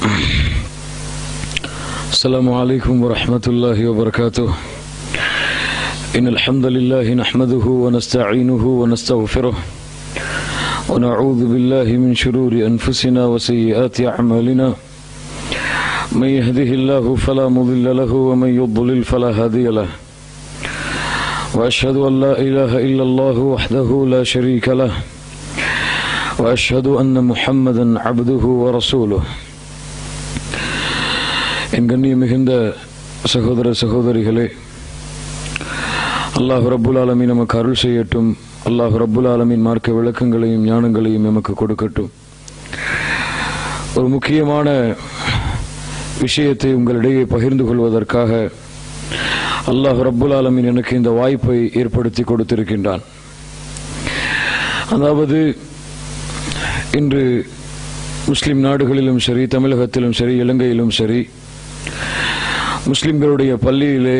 السلام عليكم ورحمة الله وبركاته إن الحمد لله نحمده ونستعينه ونستغفره ونعوذ بالله من شرور أنفسنا وسيئات أعمالنا من يهده الله فلا مضل له ومن يضلل فلا هادي له وأشهد أن لا إله إلا الله وحده لا شريك له وأشهد أن محمدا عبده ورسوله என் கண்ணிய மிகுந்த சகோதர சகோதரிகளே அல்லாஹ் ரப்புல் ஆலமீன் நமக்கு அருள் செய்யட்டும் அல்லாஹ் ரப்புல் ஆலமீன் மார்க்க விளக்கங்களையும் ஞானங்களையும் நமக்கு கொடுக்கட்டும் ஒரு முக்கியமான விஷயத்தை உங்களிடையே பகிர்ந்து கொள்வதற்காக அல்லாஹ் ரப்புல் ஆலமீன் எனக்கு இந்த வாய்ப்பை ஏற்படுத்தி கொடுத்திருக்கின்றான் அதாவது இன்று முஸ்லிம் நாடுகளிலும் சரி தமிழகத்திலும் சரி இலங்கையிலும் சரி முஸ்லிம்களுடைய பள்ளியிலே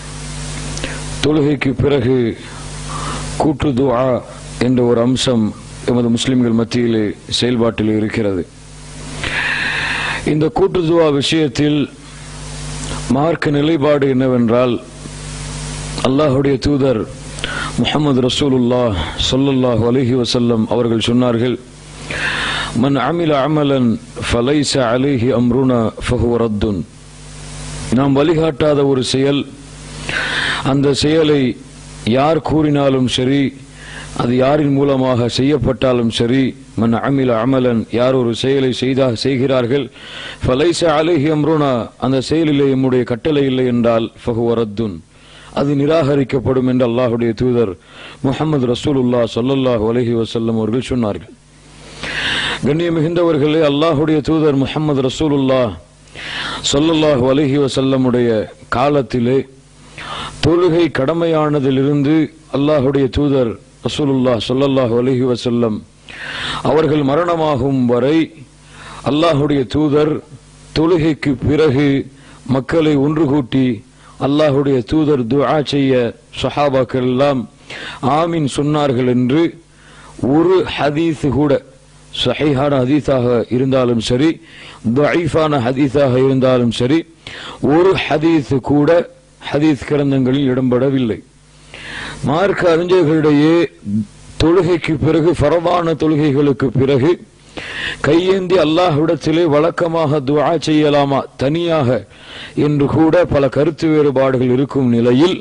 தொழுகைக்கு பிறகு கூட்டு துஆ என்ற ஒரு அம்சம் எமது முஸ்லிம்கள் மத்தியிலே செயல்பாட்டில் இருக்கிறது இந்த கூட்டு துஆ விஷயத்தில் மார்க்க நிலைப்பாடு என்னவென்றால் அல்லாஹுடைய தூதர் முஹம்மது ரசூலுல்லாஹ் ஸல்லல்லாஹு அலைஹி வஸல்லம் அவர்கள் சொன்னார்கள் மன் அமில அமலன் ஃபலைஸ அலைஹி அம்ருனா ஃபஹுவ ரத்துன் நாம் வழிகாட்டாத ஒரு செயல் அந்த செயலை யார் கூறினாலும் சரி அது யாரின் மூலமாக செய்யப்பட்டாலும் சரி மன் அமில அமலன் யார் ஒரு செயலை செய்தா செய்கிறார்கள் ஃபலைஸ அலைஹி அம்ருனா அந்த செயலிலே எம்முடைய கட்டளை இல்லை என்றால் ஃபஹுவ ரத்துன் அது நிராகரிக்கப்படும் என்று அல்லாஹுடைய தூதர் முகமது ரசூலுல்லா சொல்லல்லாஹு அலஹி வசல்லம் அவர்கள் சொன்னார்கள் கண்ணிய மிகுந்தவர்களே அல்லாஹுடைய தூதர் முகமது ரசூலுல்லா சொல்லல்லாஹு அலஹி வசல்லமுடைய காலத்திலே தொழுகை கடமையானதிலிருந்து அல்லாஹுடைய தூதர் ரசூலுல்லா சொல்லல்லாஹு அலஹி வசல்லம் அவர்கள் மரணமாகும் வரை அல்லாஹுடைய தூதர் தொழுகைக்கு பிறகு மக்களை ஒன்று கூட்டி அல்லாஹுடைய தூதர் துஆ செய்ய சஹாபாக்கள் எல்லாம் ஆமீன் சொன்னார்கள் என்று ஒரு ஹதீஸ் கூட சஹீஹான ஹதீஸாக இருந்தாலும் சரி தஈஃபான ஹதீஸாக இருந்தாலும் சரி ஒரு ஹதீஸ் கூட ஹதீஸ் கிரந்தங்களில் இடம்பெறவில்லை மார்க்க அறிஞர்களிடையே தொழுகைக்கு பிறகு ஃபரவான தொழுகைகளுக்கு பிறகு கையேந்தி அல்லாஹ்விடத்திலே வழக்கமாக துஆ செய்யலாமா தனியாக என்று கூட பல கருத்து வேறுபாடுகள் இருக்கும் நிலையில்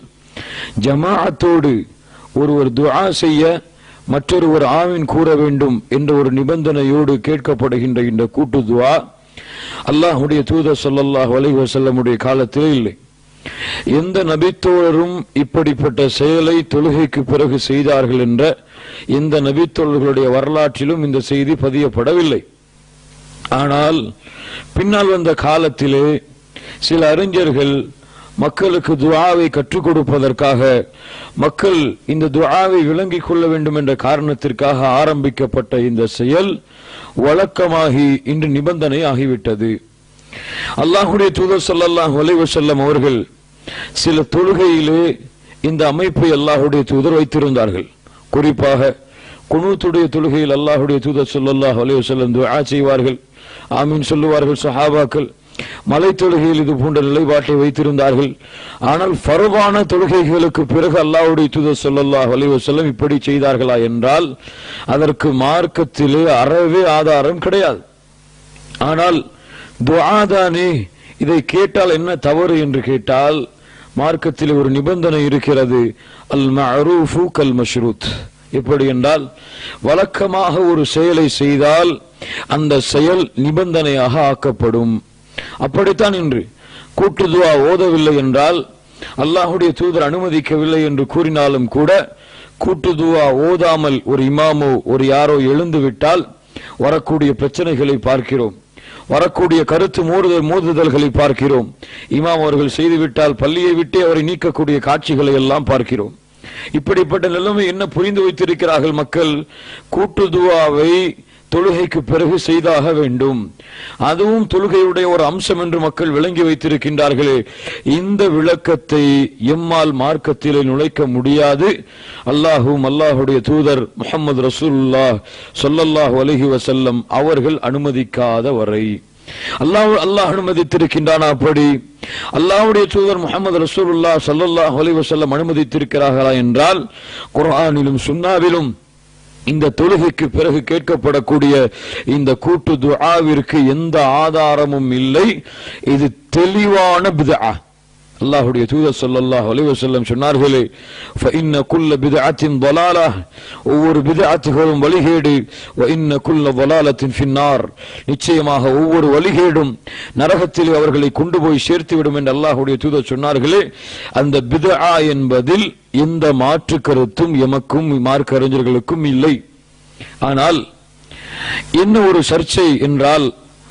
ஜமாஅத்தோடு ஒருவர் துஆ செய்ய மற்றொருவர் ஆவின் கூற வேண்டும் என்ற ஒரு நிபந்தனையோடு கேட்கப்படுகின்ற இந்த கூட்டு துஆ அல்லாஹுடைய தூதர் சொல்லல்லாஹ் அலைஹி வஸல்லமுடைய காலத்திலே இல்லை எந்த நபித்தோழரும் இப்படிப்பட்ட செயலை தொழுகைக்கு பிறகு செய்தார்கள் என்ற எந்த நபித்தோழர்களுடைய வரலாற்றிலும் இந்த செய்தி பதியப்படவில்லை ஆனால் பின்னால் வந்த காலத்திலே சில அறிஞர்கள் மக்களுக்கு துஆவை கற்றுக் கொடுப்பதற்காக மக்கள் இந்த துஆவை விளங்கிக் கொள்ள வேண்டும் என்ற காரணத்திற்காக ஆரம்பிக்கப்பட்ட இந்த செயல் வழக்கமாகி இன்று நிபந்தனை ஆகிவிட்டது அல்லாஹுடைய தூதர் ஸல்லல்லாஹு அலைஹி வஸல்லம் அவர்கள் சில தொழுகையிலே இந்த அமைப்பை அல்லாஹுடைய தூதர் வைத்திருந்தார்கள் குறிப்பாக குனூத்துடைய தொழுகையில் அல்லாஹுடைய தூதர் ஸல்லல்லாஹு அலைஹி வஸல்லம் துஆ செய்வார்கள் ஆமீன் சொல்லுவார்கள் சஹாபாக்கள் மலை தொழுகையில் இது போன்ற நிலைப்பாட்டை வைத்திருந்தார்கள் ஆனால் ஃபர்வான தொழுகைகளுக்கு பிறகு அல்லாஹ்வுடைய தூதர் ஸல்லல்லாஹு அலைஹி வஸல்லம் இப்படி செய்தார்களா என்றால் அதற்கு மார்க்கத்திலே அறவே ஆதாரம் கிடையாது ஆனால் துஆதானே இதை கேட்டால் என்ன தவறு என்று கேட்டால் மார்க்கத்தில் ஒரு நிபந்தனை இருக்கிறது அல் மஅரூஃபு கல் மஷ்ரூத் எப்படி என்றால் வழக்கமாக ஒரு செயலை செய்தால் அந்த செயல் நிபந்தனையாக ஆக்கப்படும் அப்படித்தான் இன்று கூட்டு துவா ஓதவில்லை என்றால் அல்லாஹுடைய தூதர் அனுமதிக்கவில்லை என்று கூறினாலும் கூட கூட்டு துவா ஓதாமல் ஒரு இமாமோ ஒரு யாரோ எழுந்து விட்டால் வரக்கூடிய பிரச்சனைகளை பார்க்கிறோம் வரக்கூடிய கருத்து மோதுதல் மோதுதல்களை பார்க்கிறோம் இமாம் அவர்கள் செய்துவிட்டால் பள்ளியை விட்டே அவரை நீக்கக்கூடிய காட்சிகளை எல்லாம் பார்க்கிறோம் இப்படிப்பட்ட நிலைமை என்ன புரிந்து வைத்திருக்கிறார்கள் மக்கள் கூட்டு துவாவை தொழுகைக்கு பிறகு செய்தாக வேண்டும் அதுவும் தொழுகையுடைய ஒரு அம்சம் என்று மக்கள் விளங்கி வைத்திருக்கின்றார்களே இந்த விளக்கத்தை எம்மால் மார்க்கத்திலே நுழைக்க முடியாது அல்லாஹும் அல்லாஹுடைய தூதர் முகமது ரசூலுல்லாஹ் சொல்லல்லாஹு அலைஹி வஸல்லம் அவர்கள் அனுமதிக்காத வரை அல்லாஹ் அல்லாஹ் அனுமதித்திருக்கின்றான் அப்படி அல்லாஹ்வுடைய தூதர் முகமது ரசூலுல்லாஹ் ஸல்லல்லாஹு அலைஹி வஸல்லம் அனுமதித்திருக்கிறார்களா என்றால் குர்ஆனிலும் சுன்னாவிலும் இந்த தொழுகைக்கு பிறகு கேட்கப்படக்கூடிய இந்த கூட்டு துஆவிற்கு எந்த ஆதாரமும் இல்லை இது தெளிவான பிதஆ அல்லாஹ்வுடைய தூதர் ஸல்லல்லாஹு அலைஹி வஸல்லம் சொன்னார்களே فإن كل بدعة ضلالة ஒவ்வொரு பிதஅத்துகளும் வழிகேடு وإن كل ضلالة في النار நிச்சயமாக ஒவ்வொரு வழிகேடும் நரகத்தில் அவர்களை கொண்டு போய் சேர்த்து விடும் என்று அல்லாஹ்வுடைய தூதர் சொன்னார்களே அந்த பிதஆ என்பதில் எந்த மாற்று கருத்தும் எமக்கும் மார்க்க அறிஞர்களுக்கும் இல்லை ஆனால் என்ன ஒரு சர்ச்சை என்றால்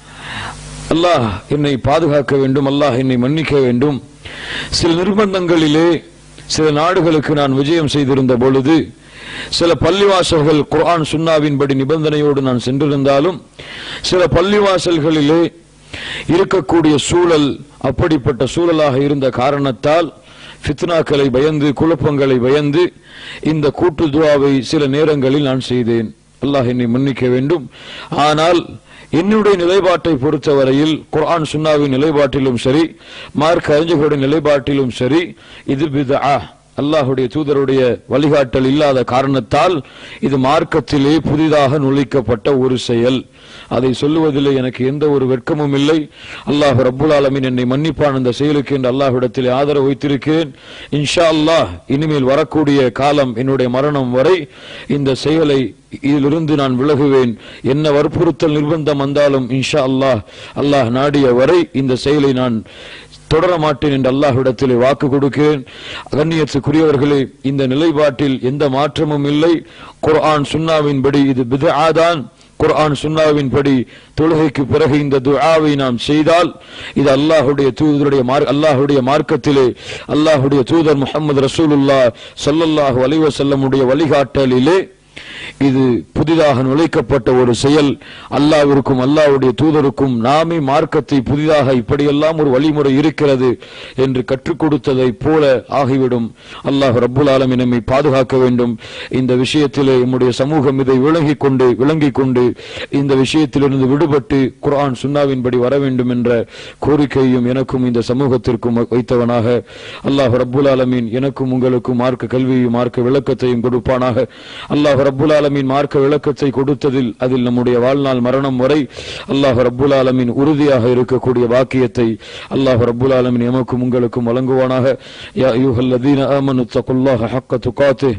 அல்லாஹ் என்னை பாதுகாக்க வேண்டும் அல்லாஹ் என்னை மன்னிக்க வேண்டும் சில நிர்பந்தங்களிலே சில நாடுகளுக்கு நான் விஜயம் செய்திருந்த பொழுது சில பள்ளிவாசல்கள் குர்ஆன் சுன்னாவின்படி நிபந்தனையோடு நான் சென்றிருந்தாலும் சில பள்ளிவாசல்களிலே இருக்கக்கூடிய சூழல் அப்படிப்பட்ட சூழலாக இருந்த காரணத்தால் ஃபித்னாக்களை பயந்து குழப்பங்களை பயந்து இந்த கூட்டு துவாவை சில நேரங்களில் நான் செய்தேன் அல்லாஹ் என்னை மன்னிக்க வேண்டும் ஆனால் என்னுடைய நிலைப்பாட்டை பொறுத்தவரையில் குர்ஆன் சுன்னாவின் நிலைப்பாட்டிலும் சரி மார்க் அறிஞர்களுடைய நிலைப்பாட்டிலும் சரி இது பிதஆ அல்லாஹுடைய தூதருடைய வழிகாட்டல் இல்லாத காரணத்தால் இது மார்க்கத்திலே புதிதாக நுழைக்கப்பட்ட ஒரு செயல் அதை சொல்லுவதிலே எனக்கு எந்த ஒரு வெட்கமும் இல்லை அல்லாஹ் ரப்புல் ஆலமீன் என்னை மன்னிப்பான் அந்த செயலுக்கு என்று அல்லாஹ்விடத்திலே ஆதரவு வைத்திருக்கிறேன் இன்ஷா அல்லாஹ் இனிமேல் வரக்கூடிய காலம் என்னுடைய மரணம் வரை இந்த செயலை இதிலிருந்து நான் விலகுவேன் என்ன வற்புறுத்தல் நிர்பந்தம் வந்தாலும் இன்ஷா அல்லாஹ் அல்லாஹ் நாடிய வரை இந்த செயலை நான் தொடர மாட்டேன் என்று அல்லாஹ்விடத்திலே வாக்கு கொடுக்கிறேன் கண்ணியத்துக்குரியவர்களே இந்த நிலைப்பாட்டில் எந்த மாற்றமும் இல்லை குர்ஆன் சுன்னாவின்படி இது பிதஆதான் குர்ஆன் சுன்னாவின்படி தொழுகைக்கு பிறகு இந்த துஆவை நாம் செய்தால் இது அல்லாஹ்வுடைய தூதருடைய மார்க் அல்லாஹ்வுடைய மார்க்கத்திலே அல்லாஹ்வுடைய தூதர் முஹம்மது ரசூலுல்லாஹ் ஸல்லல்லாஹு அலைஹி வஸல்லமுடைய வழிகாட்டலிலே இது புதிதாக நுழைக்கப்பட்ட ஒரு செயல் அல்லாவிற்கும் அல்லாஹ்வுடைய தூதருக்கும் நாமே மார்க்கத்தை புதிதாக இப்படியெல்லாம் ஒரு வழிமுறை இருக்கிறது என்று கற்றுக் கொடுத்ததை போல ஆகிவிடும் அல்லாஹ் ரப்புல் ஆலமீன் நம்மை பாதுகாக்க வேண்டும் இந்த விஷயத்திலே நம்முடைய சமூகம் இதை விளங்கிக் கொண்டு விளங்கிக் கொண்டு இந்த விஷயத்திலிருந்து விடுபட்டு குர்ஆன் சுன்னாவின்படி வர வேண்டும் என்ற கோரிக்கையும் எனக்கும் இந்த சமூகத்திற்கும் வைத்தவனாக அல்லாஹ் ரப்புல் ஆலமீன் எனக்கும் உங்களுக்கும் மார்க்க கல்வியும் மார்க்க விளக்கத்தையும் கொடுப்பானாக அல்லாஹ் ரப்புல் ஆலமீன் மார்க்க விளக்கத்தை கொடுத்ததில் அதில் நம்முடைய வாழ்நாள் மரணம் வரை அல்லாஹ் ரப்புல் ஆலமீன் உறுதியாக இருக்கக்கூடிய வாக்கியத்தை அல்லாஹ் ரப்புல் ஆலமீன் எமக்கும் உங்களுக்கும் வழங்குவானாக யா அய்யுஹல்லதீன ஆமனு தகுல்லாஹ ஹக்க துகாத்தே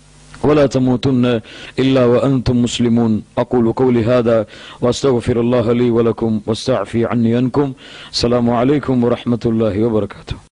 ولا تموتن إلا وأنتم مسلمون أقول قولي هذا وأستغفر الله لي ولكم واستعفي عني عنكم السلام عليكم ورحمة الله وبركاته